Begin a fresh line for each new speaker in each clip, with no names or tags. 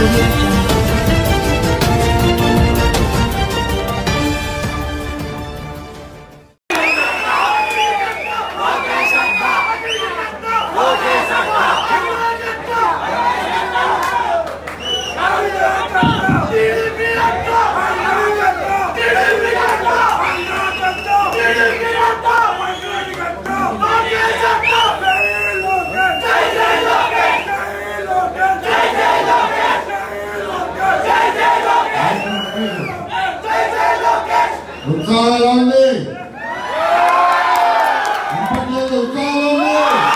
audio jungle.
ఉత్సాహాలు ఉంది ఇప్పట్లేదు ఉత్సాహాలు ఉంది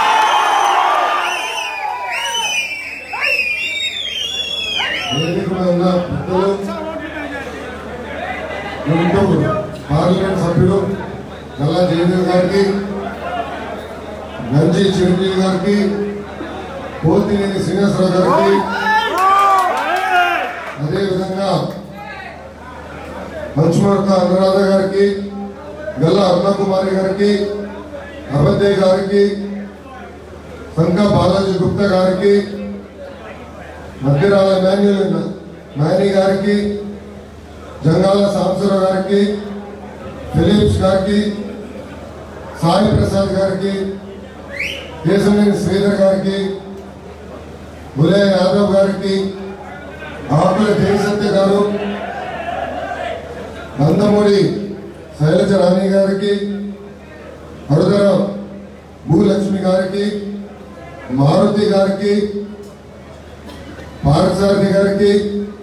వేదిక మీద ఉన్న పెద్దలు గుంటూరు పార్లమెంట్ సభ్యుడు గల్లా జయదేవ్ గారికి గంజి చిరంజీవి గారికి పోతినేని శ్రీనివాసరావు గారికి అదేవిధంగా మంచుమర్త అనురాధ గారికి గల్ల అరుణకుమారి గారికి అబద్దయ్య గారికి సంక బాలాజీ గుప్తా గారికి మధ్యరాల మాన్యుల్ నాని గారికి జంగాల సాంబశివరావు గారికి ఫిలిప్స్ గారికి సాయి ప్రసాద్ గారికి కేశవనేని శ్రీధర్ గారికి బులే యాదవ్ గారికి ఆకుల జయసత్య గారు నందమూరి శైలజ రాణి గారికి హరుదర భూలక్ష్మి గారికి మారుతి గారికి పారసారథి గారికి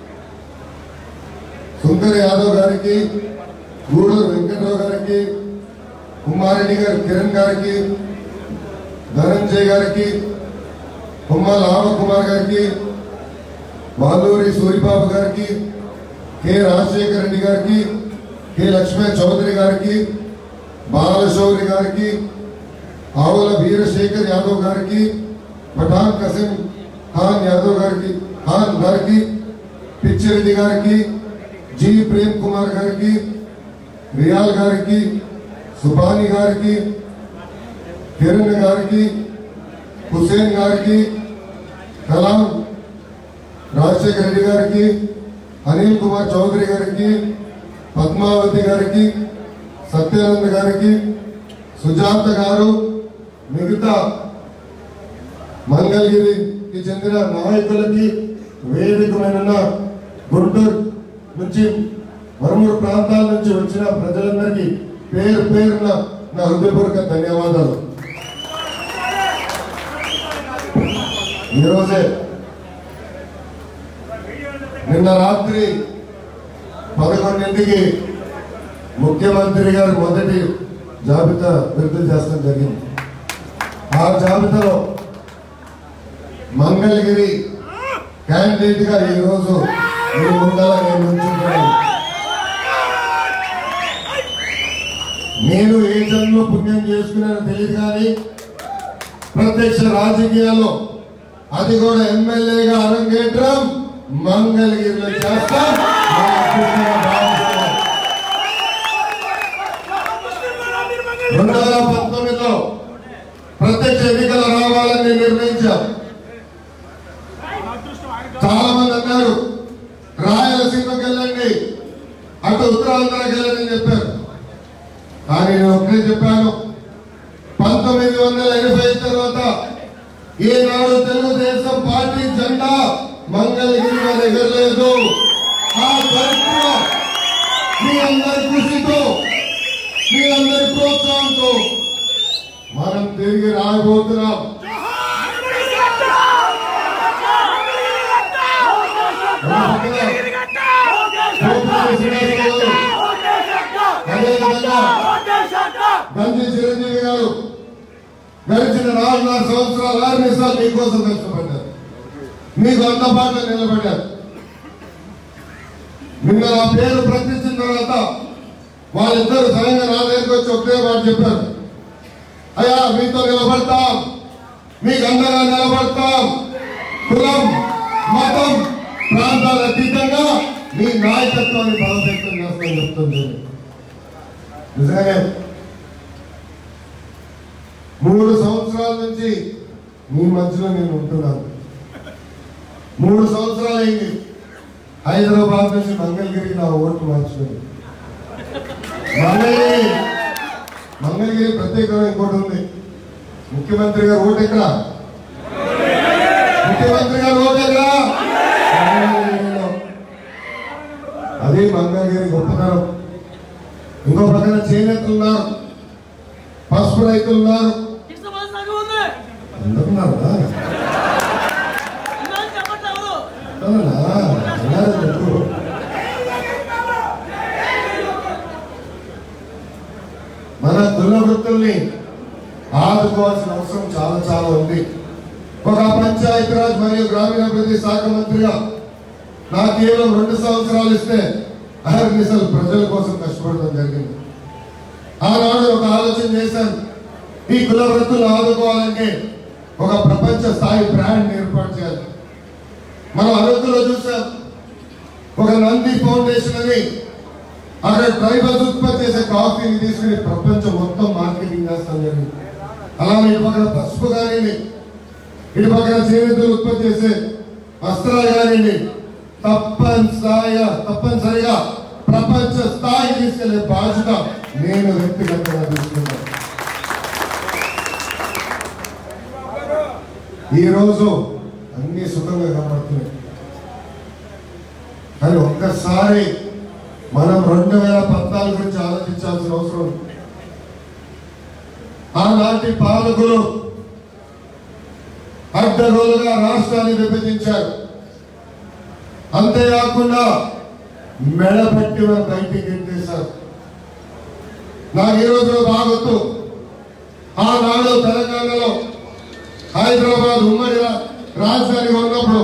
సుందర్ యాదవ్ గారికి గూడూరు వెంకట్రావు గారికి కుమారెడ్డి గారి కిరణ్ గారికి ధనంజయ్ గారికి కుమ్మాల కుమార్ గారికి వాలూరి సూరిబాబు గారికి కె రాజశేఖర రెడ్డి గారికి కె లక్ష్మణ్ చౌదరి గారికి బాలశౌరి గారికి ఆవుల వీరశేఖర్ యాదవ్ గారికి పఠాన్ కసిం ఖాన్ యాదవ్ గారికి ఖాన్ గారికి పిచ్చిరెడ్డి గారికి జి ప్రేమ్ కుమార్ గారికి రియాల్ గారికి సుబాని గారికి కిరణ్ గారికి హుసేన్ గారికి కలాం రాజశేఖర రెడ్డి గారికి అనిల్ కుమార్ చౌదరి గారికి పద్మావతి గారికి సత్యానంద్ గారికి సుజాత గారు మిగతా మంగళగిరికి చెందిన నాయకులకి వేదికమైన గుంటూరు నుంచి మరుమూడు ప్రాంతాల నుంచి వచ్చిన ప్రజలందరికీ పేరు పేరున నా హృదయపూర్వక ధన్యవాదాలు ఈరోజే నిన్న రాత్రి పదకొండింటికి ముఖ్యమంత్రి గారు మొదటి జాబితా విడుదల చేస్తడం జరిగింది ఆ జాబితాలో మంగళగిరి క్యాండిడేట్ గా ఈ రోజు మీ ముందర నేను ఉంచుతున్నాను నేను ఏ జన్మ పుణ్యం చేసుకున్నానో తెలియదు కానీ ప్రత్యక్ష రాజకీయాల్లో అది కూడా ఎమ్మెల్యేగా అరంగేట్రం మంగళగిరిలో చేస్తాం మా అదృష్టంగా భావిస్తున్నాం. రెండు వేల పంతొమ్మిదిలో ప్రత్యక్ష ఎన్నికలు రావాలని నిర్ణయించాం చాలా మంది అన్నారు రాయలసీమకి వెళ్ళండి అటు ఉత్తరాంధ్రకి వెళ్ళండి అని చెప్పారు కానీ నేను ఒకటే చెప్పాను పంతొమ్మిది వందల ఎనభై తర్వాత ఈనాడు తెలుగుదేశం పార్టీ జెండా మంగళగిరి మీద ఎగరలేదు ఆ చరిత్ర మీ అందరి కృషితో మీ అందరి ప్రోత్సాహంతో మనం తిరిగి రాబోతున్నాం అదేవిధంగా గంజి చిరంజీవి గారు గడిచిన నాలుగున్నర సంవత్సరాలు ఆరు నిమిషాలు మీకోసం కష్టపడ్డారు మీకు అందుబాటులో నిలబడ్డారు నిన్న నా పేరు ప్రకటించిన తర్వాత వాళ్ళిద్దరు స్వయంగా నా దగ్గరికి వచ్చి ఒకటే మాట చెప్పారు అయ్యా మీతో నిలబడతాం మీకు అండగా నిలబడతాం కులం మతం ప్రాంతాల అతీతంగా మీ నాయకత్వాన్ని బలోపేతం చేస్తామని చెప్తుంది నిజంగానే మూడు సంవత్సరాల నుంచి మీ మధ్యలో నేను ఉంటున్నాను మూడు సంవత్సరాలు అయింది హైదరాబాద్ నుంచి మంగళగిరికి నా ఓటు మార్చిపోయింది మంగళగిరి మంగళగిరి ప్రత్యేకమైన ఇంకోటి ఉంది ముఖ్యమంత్రి గారు ఓటు ఎక్కడ ముఖ్యమంత్రి గారు ఓటు ఎక్కడ మంగళగిరిలో. అది మంగళగిరి గొప్పతనం ఇంకో పక్కన చేనేతలు ఉన్నారు పసుపు రైతులు ఉన్నారు
ఇష్టమైన సంఘం ఉంది
ఎందుకున్నారు
ఇందాక చెప్పట్లేదు
మన కుల వృత్తుల్ని ఆదుకోవాల్సిన అవసరం చాలా చాలా ఉంది ఒక పంచాయతీరాజ్ మరియు గ్రామీణాభివృద్ధి శాఖ మంత్రిగా నాకు కేవలం రెండు సంవత్సరాలు ఇస్తే అహర్నిశలు ప్రజల కోసం కష్టపడడం జరిగింది ఆనాడు ఒక ఆలోచన చేశాను ఈ కుల వృత్తులు ఆదుకోవాలంటే ఒక ప్రపంచ స్థాయి బ్రాండ్ ఏర్పాటు చేయాలి మనం అరకులో చూసాం ఒక నంది ఫౌండేషన్ అని అక్కడ ట్రైబల్స్ ఉత్పత్తి చేసే కాఫీని తీసుకుని ప్రపంచం మొత్తం మార్కెటింగ్ చేస్తాం జరిగింది అలానే ఇటు పక్కన పసుపు కానివ్వండి ఇటు పక్కన చేనేతలు ఉత్పత్తి చేసే వస్త్రాలు కానివ్వండి తప్పనిసరిగా తప్పనిసరిగా ప్రపంచ స్థాయి తీసుకెళ్లే బాధ్యత నేను వ్యక్తిగతంగా తీసుకున్నాను ఈ రోజు అన్ని సుఖంగా కనబడుతున్నాయి కానీ ఒక్కసారి మనం రెండు వేల పద్నాలుగు గురించి ఆలోచించాల్సిన అవసరం ఉంది. ఆనాటి పాలకులు అడ్డగోలుగా రాష్ట్రాన్ని విభజించారు అంతేకాకుండా మెడపట్టి మన బయటికి గెంటేశారు నాకు ఈ రోజు బాగొద్దు ఆనాడు తెలంగాణలో హైదరాబాద్ ఉమ్మడి రా- రాజధానిగా ఉన్నప్పుడు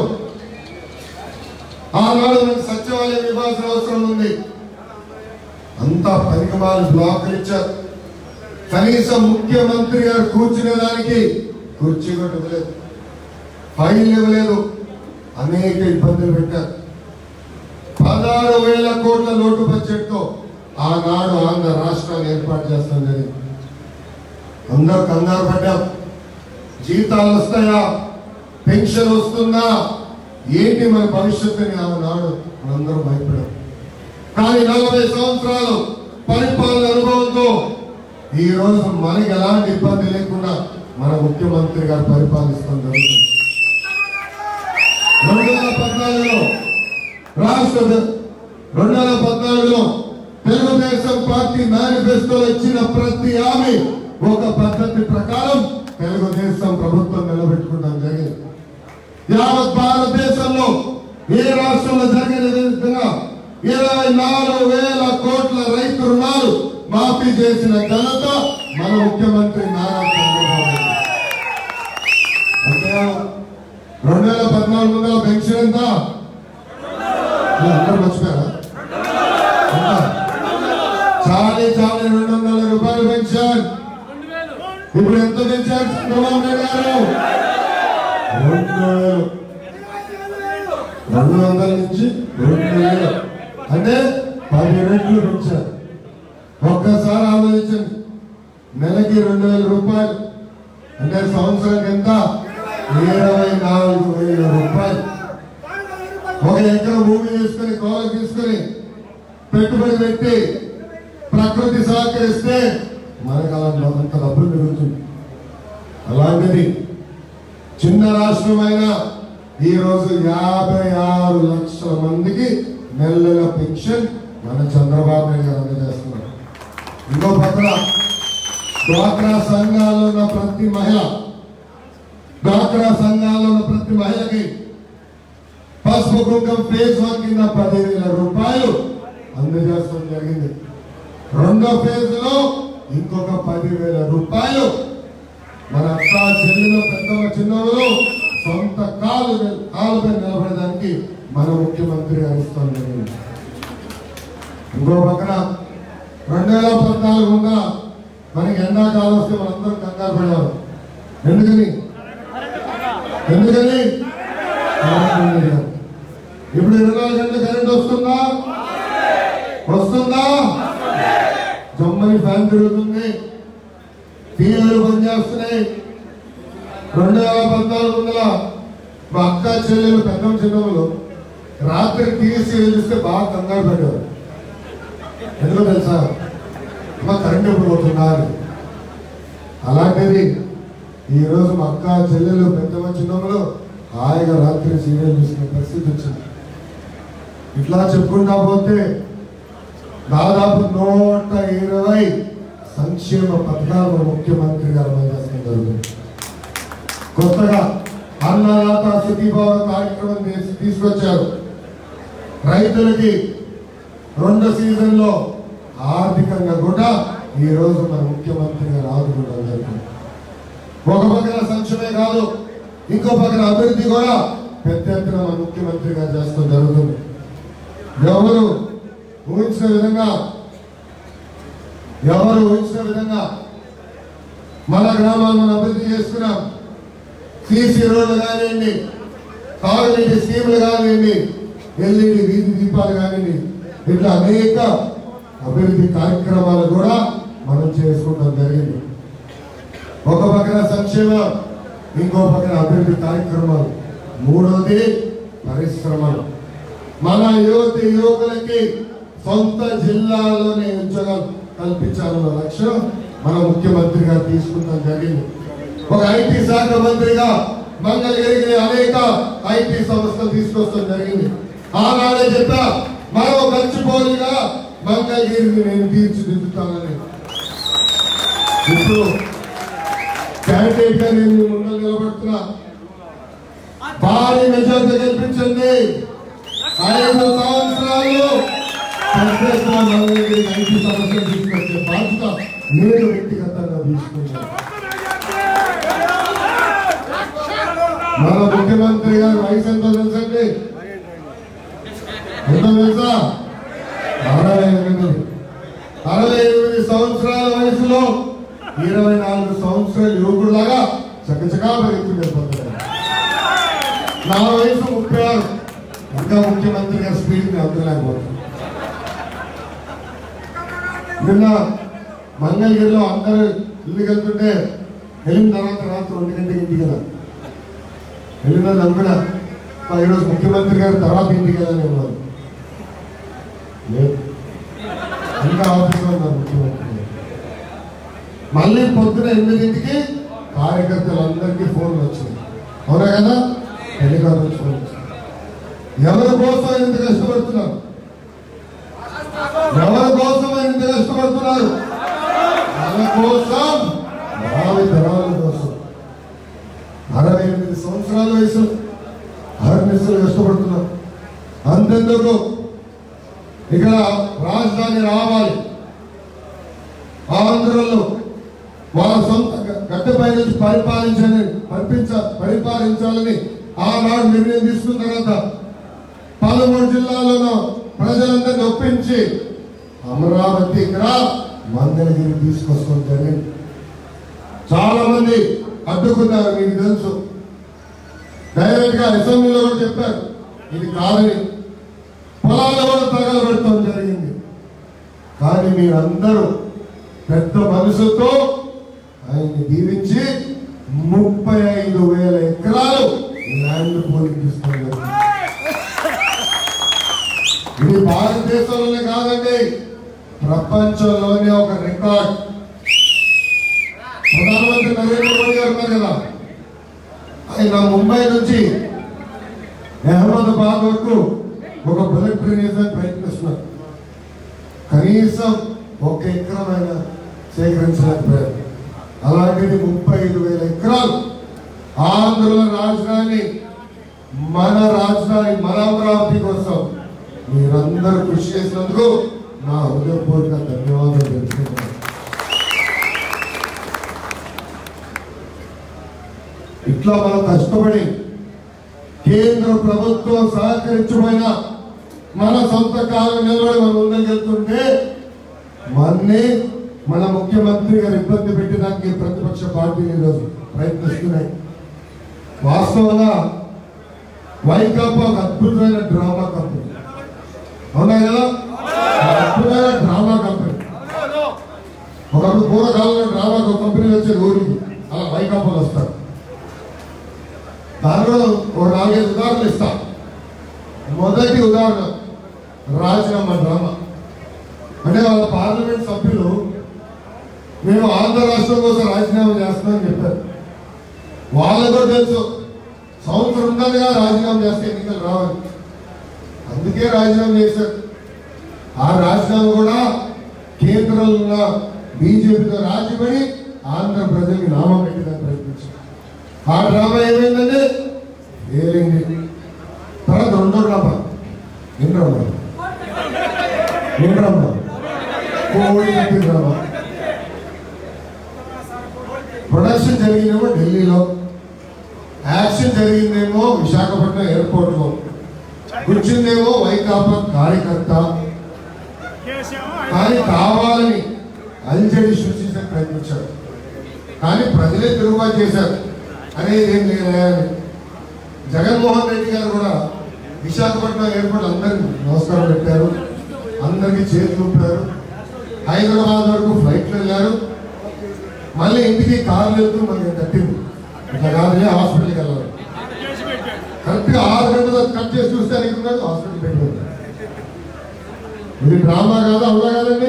ఆనాడు మనకు సచివాలయం ఇవ్వాల్సిన అవసరం ఉంది అంతా పనికిమాలు బ్లాకులు ఇచ్చారు కనీసం ముఖ్యమంత్రి గారు కూర్చునే దానికి కుర్చీ కూడా ఇవ్వలేదు ఫైల్ ఇవ్వలేదు అనేక ఇబ్బందులు పెట్టారు పదహారు వేల కోట్ల లోటు బడ్జెట్ తో ఆనాడు ఆంధ్ర రాష్ట్రాన్ని ఏర్పాటు చేస్తాం జరిగింది అందరూ కంగారు పడ్డాం జీతాలు వస్తాయా పెన్షన్ వస్తుందా ఏంటి మన భవిష్యత్తుని ఆనాడు మనందరం భయపడాం కానీ నలభై సంవత్సరాలు పరిపాలన అనుభవంతో ఈ రోజు మనకి ఎలాంటి ఇబ్బంది లేకుండా మన ముఖ్యమంత్రి గారు పరిపాలిస్తాం జరుగుతుంది రెండు వేల పద్నాలుగులో రాష్ట్ర ద- రెండు వేల పద్నాలుగులో తెలుగుదేశం పార్టీ మేనిఫెస్టోలో ఇచ్చిన ప్రతి హామీ ఒక పద్ధతి ప్రకారం తెలుగుదేశం ప్రభుత్వం నిలబెట్టుకుంటాం జరిగింది యావత్ భారతదేశంలో ఏ రాష్ట్రంలో జరిగిన విధంగా ఇరవై నాలుగు వేల కోట్ల రైతు రుణాలు మాఫీ చేసిన ఘనత మన ముఖ్యమంత్రి నారా చంద్రబాబు నాయుడు. అంటే రెండు వేల పద్నాలుగు వందల పెన్షన్ ఎంత ఏ, అందరూ మర్చిపోయారా ఎంత? చాలీ చాలీ రెండు వందల రూపాయలు పెన్షన్
రెండు వేలు
ఇప్పుడు ఎంత పెంచారు చంద్రబాబు నాయుడు గారు రెండు వేలు రెండు వందల నుంచి రెండు వేలు అంటే పది రెట్లు పెంచారు ఒక్కసారి ఆలోచించండి నెలకి రెండు వేల రూపాయలు అంటే సంవత్సరానికి ఎంత ఇరవై నాలుగు వేల రూపాయలు ఒక ఎకరం భూమి తీసుకొని కోలకు తీసుకొని పెట్టుబడి పెట్టి ప్రకృతి సహకరిస్తే మనకు అలా అంత డబ్బులు పెరుగుతుంది అలాంటిది చిన్న రాష్ట్రమైన ఈ రోజు యాభై ఆరు లక్షల మందికి నెల నెల పెన్షన్ మన చంద్రబాబు నాయుడు గారు అందజేస్తున్నారు ఇంకో పక్కన డ్వాక్రా సంఘాల్లో ఉన్న ప్రతి మహిళ డ్వాక్రా సంఘాల్లో ఉన్న ప్రతి మహిళకి పసుపు కుంకం ఫేజ్ వన్ కింద పదివేల రూపాయలు అందజేస్తాం జరిగింది రెండో ఫేజ్ లో ఇంకొక పదివేల రూపాయలు మన అక్క చెల్లెలు పెద్దమ్మ చిన్నవాళ్ళు సొంత కాలు కాలుపై నిలబడడానికి మన ముఖ్యమంత్రి గారు ఇస్తాం జరిగింది ఇంకో పక్కన రెండు వేల పద్నాలుగు ఉన్న మనకి ఎండాకాలం వస్తే మనందరం కంగారు పడేవారు ఎందుకని ఎందుకని కరెంట్ లేదు. ఇప్పుడు ఇరవై నాలుగు గంటల కరెంట్ వస్తుందా వస్తుందా జమ్మని ఫ్యాన్ తిరుగుతుంది టీవీలు పనిచేస్తున్నాయి రెండు వేల పద్నాలుగు వందల మా అక్క చెల్లెలు పెద్ద చిన్నములు రాత్రి టీవీ సీరియల్ చూస్తే బాగా కంగారు పెట్టారు ఎందుకో తెలుసా మా కరెంట్ ఎప్పుడు పోతున్నారు అలాంటిది ఈరోజు మా అక్క చెల్లెలు పెద్ద చిన్నములు హాయిగా రాత్రి సీరియల్ చూసుకునే పరిస్థితి వచ్చింది ఇట్లా చెప్పుకుంటా పోతే దాదాపు నూట ఇరవై సంక్షేమ పథకాలు ముఖ్యమంత్రి గారు అమలు చేస్తూ జరుగుతుంది కొత్తగా అన్నదాత స్థితిభావ కార్యక్రమం తీసి- తీసుకొచ్చారు రైతులకి రెండు సీజన్లో ఆర్థికంగా కూడా ఈ రోజు మన ముఖ్యమంత్రి గారు ఆదుకోవడం జరుగుతుంది ఒక పక్కన సంక్షేమే కాదు ఇంకో పక్కన అభివృద్ధి కూడా పెద్ద ఎత్తున మన ముఖ్యమంత్రి గారు చేస్తాం జరుగుతుంది ఎవరు ఊహించిన విధంగా ఎవరు ఊహించిన విధంగా మన గ్రామాలను మనం అభివృద్ధి చేస్తున్నాం సీసీ రోడ్లు కానివ్వండి తాగునీటి స్కీములు కానివ్వండి ఎల్ఈడి వీధి దీపాలు కానివ్వండి ఇట్లా అనేక అభివృద్ధి కార్యక్రమాలు కూడా మనం చేసుకుంటాం జరిగింది ఒక పక్కన సంక్షేమం ఇంకో పక్కన అభివృద్ధి కార్యక్రమాలు మూడవది పరిశ్రమలు మన యువతి యువకులకి సొంత జిల్లాలోనే ఉద్యోగాలు కల్పించాలన్న లక్ష్యం మన ముఖ్యమంత్రి గారు తీసుకుంటాం జరిగింది ఒక ఐటీ శాఖ మంత్రిగా మంగళగిరికి అనేక ఐటీ సంస్థలు తీసుకొస్తాం జరిగింది ఆనాడే చెప్పా మరో గచ్చిపోలిగా మంగళగిరిని నేను తీర్చిదిద్దుతానని ఇప్పుడు క్యాండిడేట్ గా నేను మీ ముందు నిలబడుతున్నా భారీ మెజార్టీ గెలిపించండి ఐదు సంవత్సరాలు ప్రశ్నిస్తున్న మంగళగిరి ఐటీ సమస్యలు తీసుకొచ్చే బాధ్యత నేను వ్యక్తిగతంగా తీసుకున్నాను మన ముఖ్యమంత్రి గారు వయసు ఎంతో తెలుసండి ఎంత తెలుసా అరవై ఎనిమిది అరవై ఎనిమిది సంవత్సరాల వయసులో ఇరవై నాలుగు సంవత్సరాల యువకుడులాగా చకచకా పరిగెత్తుకెళ్ళిపోతాడు నా వయసు ముప్పై ఆరు ఇంకా ముఖ్యమంత్రి గారి స్పీడ్ ని అందులేకపోతుంది నిన్న మంగళగిరిలో అందరూ ఇల్లు వెళ్తుంటే వెళ్ళిన తర్వాత రాత్రి ఒంటి గంటకి ఇంటికి వెళ్ళారు వెళ్ళిన నమ్మిన ఈరోజు ముఖ్యమంత్రి గారు తర్వాత ఇంటికి వెళ్ళని ఉన్నారు లేదు ఇంకా ఆఫీస్లో ఉన్నారు ముఖ్యమంత్రి గారు. మళ్ళీ పొద్దున ఎనిమిదింటికి కార్యకర్తలందరికీ ఫోన్లు వచ్చినాయి అవునా కదా టెలికాన్ఫరెన్స్ ఫోన్ వచ్చింది ఎవరి కోసం ఆయన ఇంత కష్టపడుతున్నారు ఎవరి కోసం ఆయన ఇంత కష్టపడుతున్నారు మన కోసం భావి తరాల కోసం అరవై ఎనిమిది సంవత్సరాల వయసు అరనిసలు కష్టపడుతున్నారు అంతెందుకు ఇక్కడ రాజధాని రావాలి ఆంధ్రలో వాళ్ళ సొంత గ- గడ్డపై నుంచి పరిపాలించని పంపించ పరిపాలించాలని ఆనాడు నిర్ణయం తీసుకున్న తర్వాత పదమూడు జిల్లాలలో ప్రజలందరినీ ఒప్పించి అమరావతి ఇక్కడ మంగళగిరి తీసుకొస్తాం జరిగింది చాలా మంది అడ్డుకున్నారు మీకు తెలుసు డైరెక్ట్ గా అసెంబ్లీలో కూడా చెప్పారు ఇది కాదని పొలాల్లో కూడా తగలబెడతాం జరిగింది కానీ మీరందరూ పెద్ద మనసుతో ఆయన్ని దీవించి ముప్పై ఐదు వేల ఎకరాలు ల్యాండ్ పోలింగ్ తీసుకున్నారు ఇది భారతదేశంలోనే కాదండి ప్రపంచంలోనే ఒక రికార్డ్ ప్రధానమంత్రి నరేంద్ర మోడీ గారు ఉన్నారు కదా ఆయన ముంబై నుంచి అహ్మదాబాద్ వరకు ఒక బుల్లెట్ ట్రైన్ వేసడానికి ప్రయత్నిస్తున్నారు కనీసం ఒక ఎకరం ఆయన సేకరించలేకపోయారు అలాంటిది ముప్పై ఐదు వేల ఎకరాలు ఆంధ్రుల రాజధాని మన రాజధాని మన అమరావతి కోసం మీరందరూ కృషి చేసినందుకు నా హృదయపూర్వక ధన్యవాదాలు తెలుసుకుంటున్నాను ఇట్లా మనం కష్టపడి కేంద్ర ప్రభుత్వం సహకరించబోయిన మన సొంత కాలం నిలబడి మనం ముందుకెళ్తుంటే మన్ని మన ముఖ్యమంత్రి గారు ఇబ్బంది పెట్టడానికి ప్రతిపక్ష పార్టీలు ఈరోజు ప్రయత్నిస్తున్నాయి వాస్తవంగా వైకాపా ఒక అద్భుతమైన డ్రామా కంపెనీ అవునా కదా ఒక అద్భుతమైన డ్రామా కంపెనీ ఒకప్పుడు పూర్వకాలంలో డ్రామా కంపెనీ వచ్చే ఊరికి అలా వైకాపాలు వస్తారు దానిలో ఒక నాలుగైదు ఉదాహరణలు ఇస్తా మొదటి ఉదాహరణ రాజీనామా డ్రామా అంటే వాళ్ళ పార్లమెంట్ సభ్యులు మేము ఆంధ్ర రాష్ట్రం కోసం రాజీనామా చేస్తున్నామని చెప్పారు వాళ్ళకు కూడా తెలుసు సంవత్సరం ఉండగా రాజీనామా చేస్తే ఎన్నికలు రావాలి అందుకే రాజీనామా చేశారు ఆ రాజీనామా కూడా కేంద్రంలో ఉన్న బీజేపీతో రాజీపడి ఆంధ్ర ప్రజల్ని నామం పెట్టడానికి ప్రయత్నించారు ఆ డ్రామా ఏమైందంటే ఏమైంది తర్వాత రెండో డ్రామా ఏం డ్రామా ఏం డ్రామా కోడి కత్తి డ్రామా ప్రొడక్షన్ జరిగిందేమో ఢిల్లీలో యాక్షన్ జరిగిందేమో విశాఖపట్నం ఎయిర్పోర్ట్ లో కూర్చుందేమో వైకాపా కార్యకర్త కానీ కావాలని అల్జడి సృష్టించే ప్రయత్నించారు కానీ ప్రజలే తిరుగుబాటు చేశారు అనేది ఏం లేదా అని జగన్మోహన్ రెడ్డి గారు కూడా విశాఖపట్నం ఎయిర్పోర్ట్ అందరికి నమస్కారం పెట్టారు అందరికి చేతులు ఊపారు హైదరాబాద్ వరకు ఫ్లైట్లు వెళ్ళారు మళ్ళీ ఇంటికి కార్లు వెళ్తూ మనకి కట్టింది ఇట్లా కాదు హాస్పిటల్కి వెళ్ళాలి కరెక్ట్ గా ఆరు గంటల కట్ చేసి చూస్తే ఇక్కడ ఉన్నాడు హాస్పిటల్ పెట్టుకుంది ఇది డ్రామా కాదా అవునా కాదండి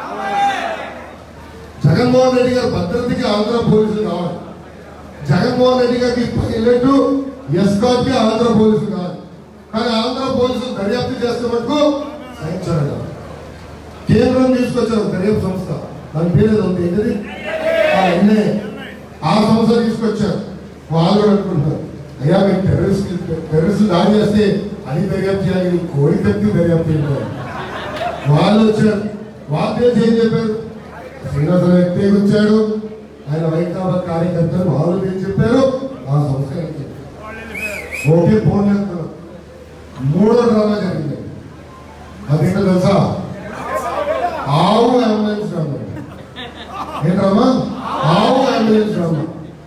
జగన్మోహన్ రెడ్డి గారి భద్రతకి ఆంధ్ర పోలీసులు కావాలి జగన్మోహన్ రెడ్డి గారికి పైలట్ ఎస్కాట్ కి ఆంధ్ర పోలీసులు కావాలి కానీ ఆంధ్ర పోలీసులు దర్యాప్తు చేస్తే మటుకు సహించారట కేంద్రం తీసుకొచ్చారు దర్యాప్తు సంస్థ దాని పేరు ఏదో ఉంది ఏంటిది ఆ, ఎన్ఐఏ. ఆ సంస్థ తీసుకొచ్చారు వాళ్ళు కూడా అనుకుంటున్నారు అయ్యా మేము టెర్రరిస్ట్ టెర్రరిస్ట్ దాడి చేస్తే అది దర్యాప్తు చేయాలి ఇది కోడి తప్పి దర్యాప్తు చేయాలి వాళ్ళు వచ్చారు వాళ్ళు చేసి ఏం చెప్పారు శ్రీనివాస వ్యక్తి వచ్చాడు ఆయన వైకాపా కార్యకర్తలు వాళ్ళు ఏం చెప్పారు ఆ సంస్థ ఏం చెప్పారు ఓకే ఫోన్ చేస్తున్నాం మూడో డ్రామా జరిగింది అదేంటో తెలుసా ఆవు అంబులెన్స్ డ్రామా ఏంటమ్మా ఆవు అంబులెన్స్ డ్రామా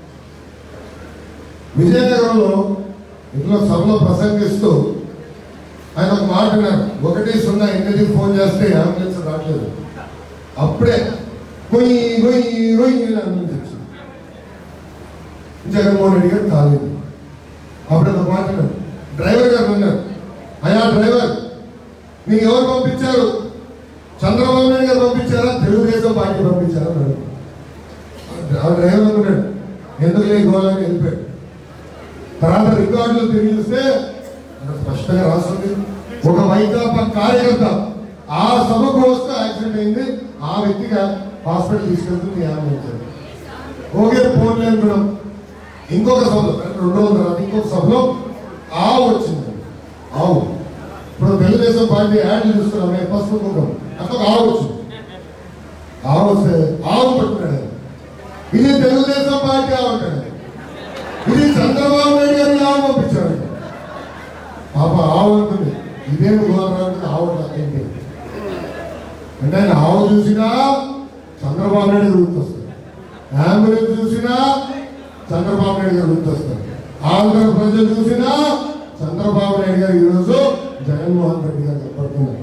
విజయనగరంలో ఇంట్లో సభలో ప్రసంగిస్తూ ఆయన ఒక మాట అన్నారు ఒకటి సున్నా ఎన్నిటికి ఫోన్ చేస్తే అంబులెన్స్ రావట్లేదు అప్పుడే కొయ్యి కొయ్యి కొయ్యి అని అంబులెన్స్ వచ్చింది జగన్మోహన్ రెడ్డి గారు కాలేదు అప్పుడు ఒక మాట అన్నారు డ్రైవర్ గారు అన్నారు అయ్యా డ్రైవర్ మీకు ఎవరు పంపించారు చంద్రబాబు నాయుడు గారు పంపించారా తెలుగుదేశం పార్టీ పంపించారా అన్నాడు ఆ డ్రైవర్ అనుకున్నాడు ఎందుకు లే గోళాన్ని వెళ్ళిపోయాడు తర్వాత రికార్డులు తిరిగి చూస్తే అక్కడ స్పష్టంగా రాస్తుంది ఒక వైకాపా కార్యకర్త ఆ సభకు వస్తే యాక్సిడెంట్ అయింది ఆ వ్యక్తిగా హాస్పిటల్ తీసుకెళ్తుంది అంబులెన్స్ ఓకే ఫోన్ అనుకున్నాం ఇంకొక సభలో రెండు రోజుల తర్వాత ఇంకొక సభలో ఆవు వచ్చింది ఆవు ఇప్పుడు తెలుగుదేశం పార్టీ యాడ్లు చూస్తున్నాం మేము పసుపు కుంకుమ అక్కడ ఆవు వచ్చింది ఆవు వస్తే ఆవు పట్టుకున్నాడు ఆయన. ఇది తెలుగుదేశం పార్టీ ఆవు అంటాడు ఇది చంద్రబాబు నాయుడు గారిని ఆవు పంపించాడు పాప ఆవు ఉంటుంది ఇదేమి గోదావరి ఆవు ఏంటి అంటే ఆయన ఆవు చూసినా చంద్రబాబు నాయుడు గారు గుర్తొస్తారు అంబులెన్స్ చూసినా చంద్రబాబు నాయుడు గారు గుర్తొస్తారు ఆంధ్ర ప్రజలు చూసినా చంద్రబాబు నాయుడు గారు ఈరోజు జగన్మోహన్ రెడ్డి గారు చెప్పడుతున్నారు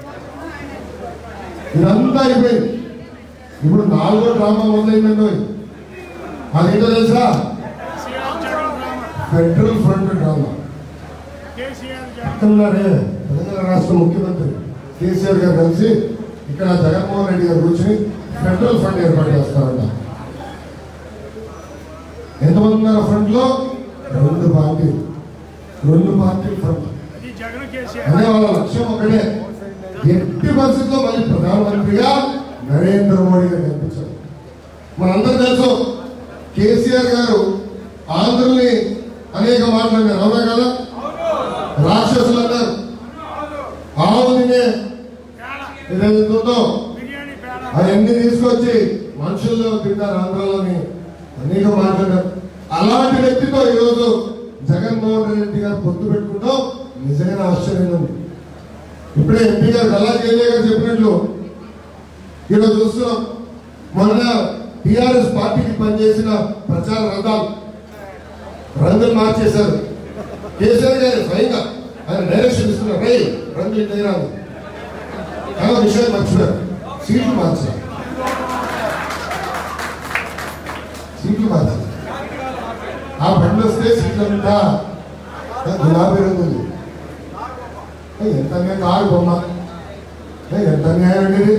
ఇదంతా అయిపోయింది ఇప్పుడు నాలుగో డ్రామా మొదలైందండి అదేంటో తెలుసా ఫెడరల్ ఫ్రంట్ డ్రామా పక్కనున్నారే తెలంగాణ రాష్ట్ర ముఖ్యమంత్రి కేసీఆర్ గారు కలిసి ఇక్కడ జగన్మోహన్ రెడ్డి గారు కూర్చుని ఫెడరల్ ఫండ్ ఏర్పాటు చేస్తారంట ఎంతమంది ఉన్నారు ఆ ఫ్రంట్ లో రెండు పార్టీలు రెండు పార్టీలు ఫ్రంట్ అదే వాళ్ళ లక్ష్యం ఒకటే ఎట్టి పరిస్థితుల్లో మళ్ళీ ప్రధానమంత్రిగా నరేంద్ర మోడీ గారు కనిపించారు మనందరూ తెలుసు కేసీఆర్ గారు ఆంధ్రుల్ని అనేక మాట్లాడారు అవునా కదా రాక్షసులు అన్నారు ఆవు తినే ఏదైతే ఉందో అవన్నీ తీసుకొచ్చి మనుషుల్లో తింటారు ఆంధ్రలోని అనేక మాట్లాడారు అలాంటి వ్యక్తితో ఈరోజు జగన్మోహన్ రెడ్డి గారు పొత్తు పెట్టుకుంటాం నిజంగా ఆశ్చర్యంగా ఉంది ఇప్పుడే ఎంపీ గారు కళా కేజీ గారు చెప్పినట్లు ఇక్కడ చూస్తున్నాం మొన్న టిఆర్ఎస్ పార్టీకి పనిచేసిన ప్రచార రథాలు రంగులు మార్చేశారు కేసీఆర్ గారు స్వయంగా ఆయన డైరెక్షన్ ఇస్తున్నారు రై రంగులు ఇంటి రాదు కానీ విషయం మర్చిపోయారు సీట్లు మార్చారు సీట్లు మార్చారు ఆ బండి వస్తే సీట్లంతా గులాబీ రంగు ఉంది ఏ, ఎంత అన్యాయం కాదు బొమ్మ ఏ, ఎంత అన్యాయం అండి ఇది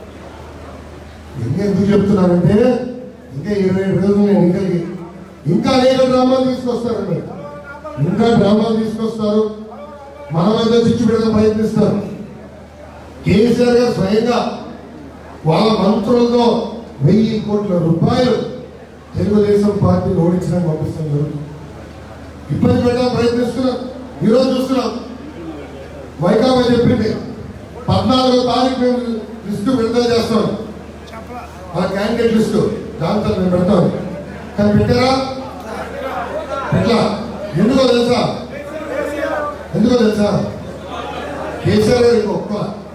ఇంకా ఎందుకు చెప్తున్నానంటే ఇంకా ఇరవై ఏడు రోజులు నేను ఎన్నికలకి ఇంకా అనేక డ్రామాలు తీసుకొస్తారండి ఇంకా డ్రామాలు తీసుకొస్తారు మన మధ్య చిచ్చు పెడతా ప్రయత్నిస్తారు కేసీఆర్ గారు స్వయంగా వాళ్ళ మంత్రులతో వెయ్యి కోట్ల రూపాయలు తెలుగుదేశం పార్టీని ఓడించడానికి పంపిస్తున్నారు ఇబ్బంది పెట్టడానికి ప్రయత్నిస్తున్నాం ఈరోజు చూస్తున్నాం వైకాపా చెప్పింది పద్నాలుగో తారీఖు మేము లిస్టు విడుదల చేస్తాం ఆ క్యాండిడేట్ లిస్టు దాంతో మేము పెడతాం కానీ పెట్టారా ఎట్లా ఎందుకో తెలుసా ఎందుకో తెలుసా కేసీఆర్ గారు ఇంకొక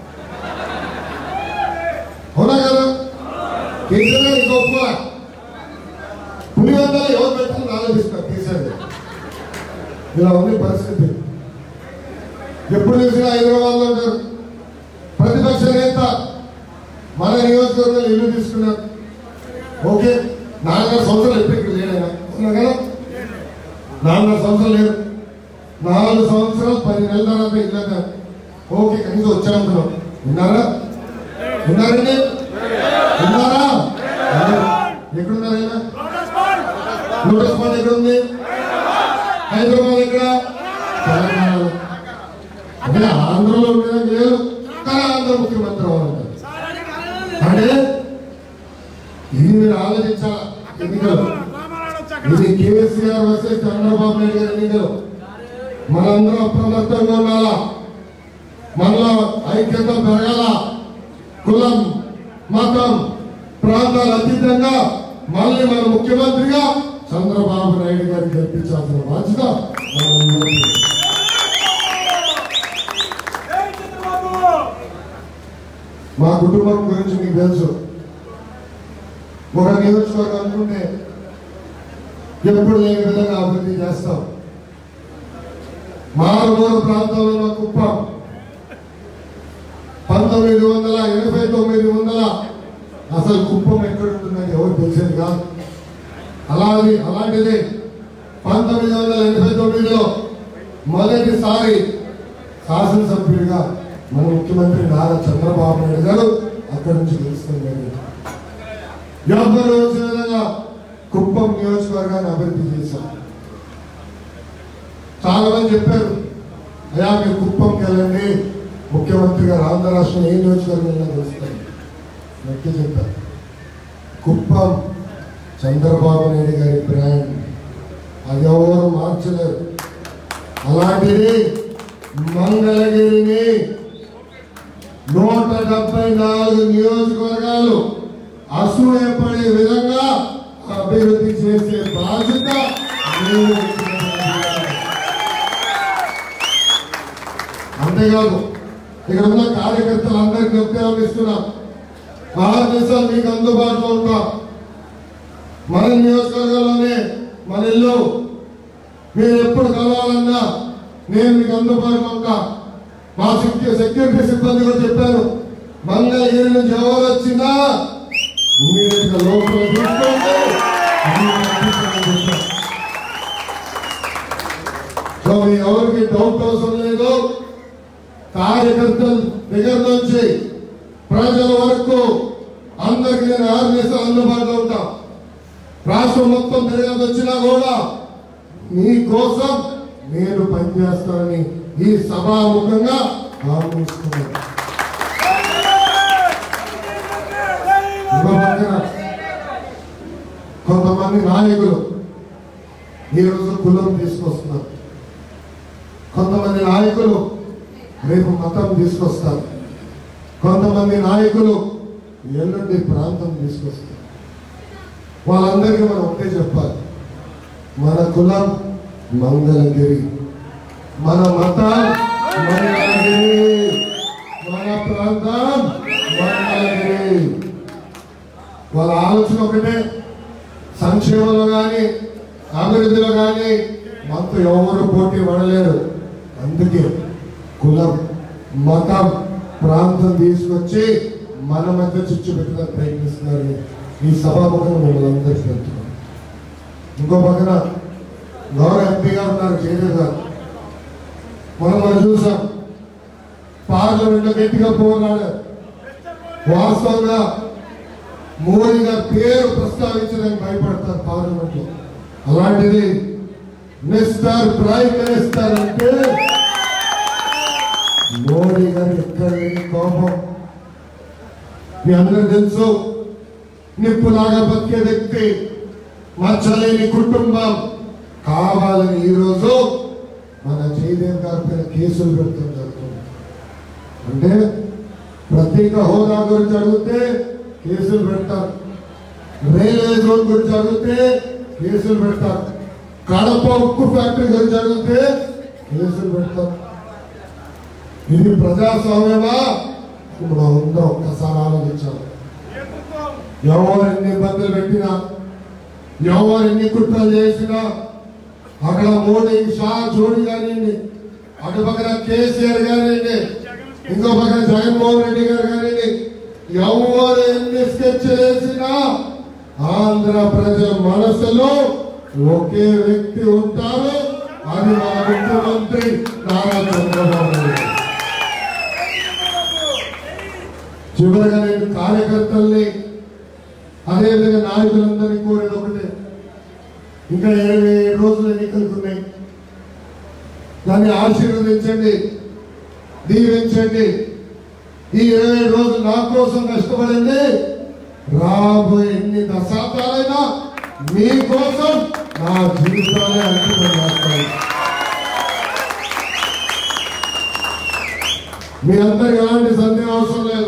అవునా కదా కేసీఆర్ గారు ఇంకొక పులివెందలు ఎవరు పెట్టాలని ఆలోచిస్తారు కేసీఆర్ గారు ఇలా ఉంది పరిస్థితి ఎప్పుడు చూసినా హైదరాబాద్ లో ఉంటారు ప్రతిపక్ష నేత మన నియోజకవర్గంలో ఇల్లు తీసుకున్నారు ఓకే నాలుగు సంవత్సరాలు ఎప్పుడు ఇక్కడ లేడైనా ఉన్నా కదా నాలుగు సంవత్సరాలు లేదు నాలుగు సంవత్సరాలు పది నెలల తర్వాత ఇల్లు అన్నారు ఓకే కనీసం వచ్చామనుకున్నాం విన్నారా విన్నారండి విన్నారా ఎక్కడున్నారైనా లోటస్ పాండ్ ఎక్కడుంది హైదరాబాద్ ఎక్కడ తెలంగాణలో అంటే ఆంధ్రలో ఉండేది లేదు కానీ ఆంధ్ర ముఖ్యమంత్రి అవ్వాలంటారు అంటే ఇది మీరు ఆలోచించాలా ఎన్నికలు ఇది కేసీఆర్ వర్సెస్ చంద్రబాబు నాయుడు గారి ఎన్నికలు మనందరం అప్రమత్తంగా ఉండాలా మనలో ఐక్యత పెరగాల కులం మతం ప్రాంతాల అతీతంగా మళ్ళీ మన ముఖ్యమంత్రిగా చంద్రబాబు నాయుడు గారిని గెలిపించాల్సిన బాధ్యత మనందరికీ. మా కుటుంబం గురించి మీకు తెలుసు ఒక నియోజకవర్గం అనుకుంటే ఎప్పుడు లేని విధంగా అభివృద్ధి చేస్తాం మారుమూల ప్రాంతంలో ఉన్న కుప్పం పంతొమ్మిది వందల ఎనభై తొమ్మిది వందల అసలు కుప్పం ఎక్కడ ఉంటుందని ఎవరు తెలిసేది కాదు అలాది అలాంటిది పంతొమ్మిది వందల ఎనభై తొమ్మిదిలో మొదటిసారి శాసనసభ్యుడిగా మన ముఖ్యమంత్రి నారా చంద్రబాబు నాయుడు గారు అక్కడి నుంచి గెలుస్తుంది ఎవ్వరు వచ్చిన విధంగా కుప్పం నియోజకవర్గాన్ని అభివృద్ధి చేశాం చాలా మంది చెప్పారు అయ్యా మీరు కుప్పంకి వెళ్ళండి ముఖ్యమంత్రి గారు ఆంధ్ర రాష్ట్రం ఏ నియోజకవర్గంలో గెలుస్తారు నొక్కి చెప్పారు కుప్పం చంద్రబాబు నాయుడు గారి బ్రాండ్ అది ఎవరు మార్చలేరు అలాంటిది మంగళగిరిని నూట డెబ్బై నాలుగు నియోజకవర్గాలు అసూయపడే విధంగా అభివృద్ధి చేసే బాధ్యత నేను ముఖ్యమంత్రి అంతేకాదు ఇక్కడ ఉన్న కార్యకర్తలు అందరికీ నొక్కి ఇస్తున్నాం భారతదేశాలు మీకు అందుబాటులో ఉంటాం మన నియోజకవర్గంలోనే మన ఇల్లు మీరు ఎప్పుడు కలవాలన్నా నేను మీకు అందుబాటులో ఉంటా మా సెక్యూ- సెక్యూరిటీ సిబ్బంది కూడా చెప్పారు మంగళగిరి నుంచి ఎవరు వచ్చినా ఇమీడియట్ గా లోపల తీసుకోండి అన్ని పంపిస్తామని చెప్పారు. సో మీ ఎవరికి డౌట్ అవసరం లేదు కార్యకర్తల దగ్గర నుంచి ప్రజల వరకు అందరికి నేను ఆరు దేశాలు అందుబాటులో ఉంటా రాష్ట్రం మొత్తం తిరగదు వచ్చినా కూడా మీకోసం నేను పనిచేస్తానని ఈ సభాముఖంగా హామీస్తున్నాను ఇంకో పక్కన కొంతమంది నాయకులు ఈరోజు కులం తీసుకొస్తున్నారు కొంతమంది నాయకులు రేపు మతం తీసుకొస్తారు కొంతమంది నాయకులు ఎల్లుండి ప్రాంతం తీసుకొస్తారు వాళ్ళందరికీ మనం ఒకటే చెప్పాలి మన కులం మంగళగిరి మన మతం మంగళగిరి మన ప్రాంతం మంగళగిరి వాళ్ళ ఆలోచన ఒకటే సంక్షేమంలో కానీ అభివృద్ధిలో కానీ మనతో ఎవరు పోటీ పడలేరు అందుకే కులం మతం ప్రాంతం తీసుకొచ్చి మన మధ్య చిచ్చు పెట్టడానికి ప్రయత్నిస్తున్నారు ఈ సభాముఖం మిమ్మల్ని అందరికీ చెప్తున్నాను ఇంకో పక్కన గౌరవ ఎంపీ గారు ఉన్నారు జయదేవ్ గారు మనం మనం చూసాం పార్లమెంట్ లో గట్టిగా పోరాడారు వాస్తవంగా మోడీ గారి పేరు ప్రస్తావించడానికి భయపడతారు పార్లమెంట్ లో అలాంటిది మిస్టర్ ప్రైమ్ మినిస్టర్ అంటే మోడీ గారు ఎక్కడ లేని కోపం మీ అందరూ తెలుసు నిప్పులాగా బతికే వ్యక్తి మచ్చలేని కుటుంబం కావాలని ఈరోజు మన జయదేవ్ గారి పైన కేసులు పెడతాం జరుగుతుంది అంటే ప్రత్యేక హోదా గురించి అడిగితే కేసులు పెడతారు రైల్వే జోన్ గురించి అడిగితే కేసులు పెడతారు కడప ఉక్కు ఫ్యాక్టరీ గురించి అడిగితే కేసులు పెడతారు ఇది ప్రజాస్వామ్యమా ఇప్పుడు ఉందో ఒక్కసారి ఆలోచించాలి ఎవరు ఎన్ని ఇబ్బందులు పెట్టినా ఎవరు ఎన్ని కుట్రలు చేసినా అక్కడ మోడీ షా జోడి కానివ్వండి అటు పక్కన కేసీఆర్ కానివ్వండి ఇంకో పక్కన జగన్మోహన్ రెడ్డి గారు కానివ్వండి ఎవరు ఎన్ని స్కెచ్ వేసినా ఆంధ్ర ప్రజల మనసులో ఒకే వ్యక్తి ఉంటారు అది మన ముఖ్యమంత్రి నారా చంద్రబాబు నాయుడు చివరిగా నేను కార్యకర్తల్ని అదేవిధంగా నాయకులందరినీ కోరేది ఒకటే ఇంకా ఇరవై ఏడు రోజులు ఎన్నికలకు ఉన్నాయి దాన్ని ఆశీర్వదించండి దీవించండి ఈ ఇరవై ఏడు రోజులు నా కోసం కష్టపడింది రాబోయే ఎన్ని దశాబ్దాలైనా మీ కోసం నా జీవితాలే అంకితం చేస్తాయి మీ అందరికి ఎలాంటి సందేహం అవసరం లేదు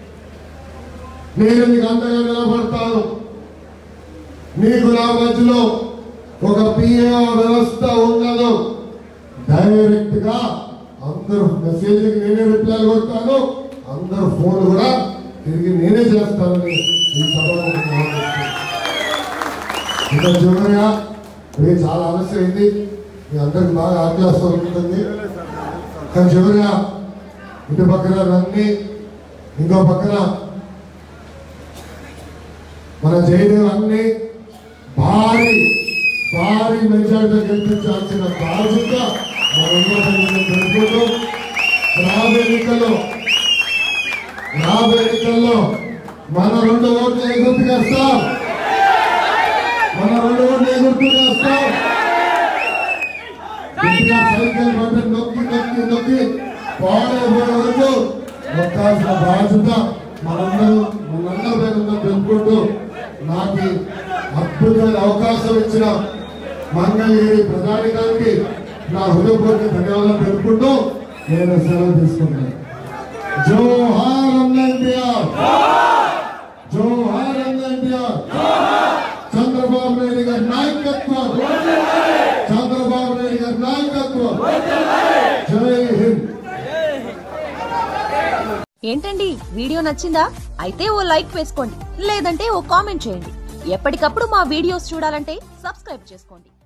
నేను మీకు అంతగా నిలబడతాను మీకు నా మధ్యలో ఒక పిఏ వ్యవస్థ ఉండదు డైరెక్ట్ గా అందరూ మెసేజ్ నేనే రిప్లై కొడతాను అందరూ ఫోన్ కూడా తిరిగి నేనే చేస్తానని ఈ సభలో మీకు మాట ఇస్తున్నాను. ఇంకా చివరిగా ఇది చాలా ఆలస్యమైంది మీ అందరికి బాగా ఆకలిస్తూ ఉంటుంది కానీ చివరిగా ఇటు పక్కన రన్ని ఇంకో పక్కన మన జయదేవ్ అన్ని భారీ భారీ మెజార్టీ గెలిపించాల్సిన బాధ్యత మనందరం తెలుపుతూ రాబోయే ఎన్నికల్లో రాబోయే ఎన్నికల్లో మన రెండు ఓట్లు ఎగుర్తు వేస్తాం మన రెండు ఓట్లు ఎగుర్తు వేస్తాం గట్టిగా సైకిల్ బటన్ నొక్కి నొక్కి నొక్కి పాడైపోయే వరకు నొక్కాల్సిన బాధ్యత మనందరూ మనందరి పైన ఉందని తెలుపుకుంటూ నాకు ఈ అద్భుతమైన అవకాశం ఇచ్చిన మంగళగిరి ప్రధానికానికి నా హృదయపూర్వక ధన్యవాదాలు తెలుపుకుంటూ నేను సెలవు తీసుకుంటాను జోహార్ అన్న ఎన్టీఆర్ జోహార్ అన్న ఎన్టీఆర్ చంద్రబాబు నాయుడు గారి నాయకత్వం చంద్రబాబు నాయుడు గారి నాయకత్వం జై హింద్
ఏంటండి వీడియో నచ్చిందా అయితే ఓ లైక్ వేసుకోండి లేదంటే ఓ కామెంట్ చేయండి ఎప్పటికప్పుడు మా వీడియోస్ చూడాలంటే సబ్స్క్రైబ్ చేసుకోండి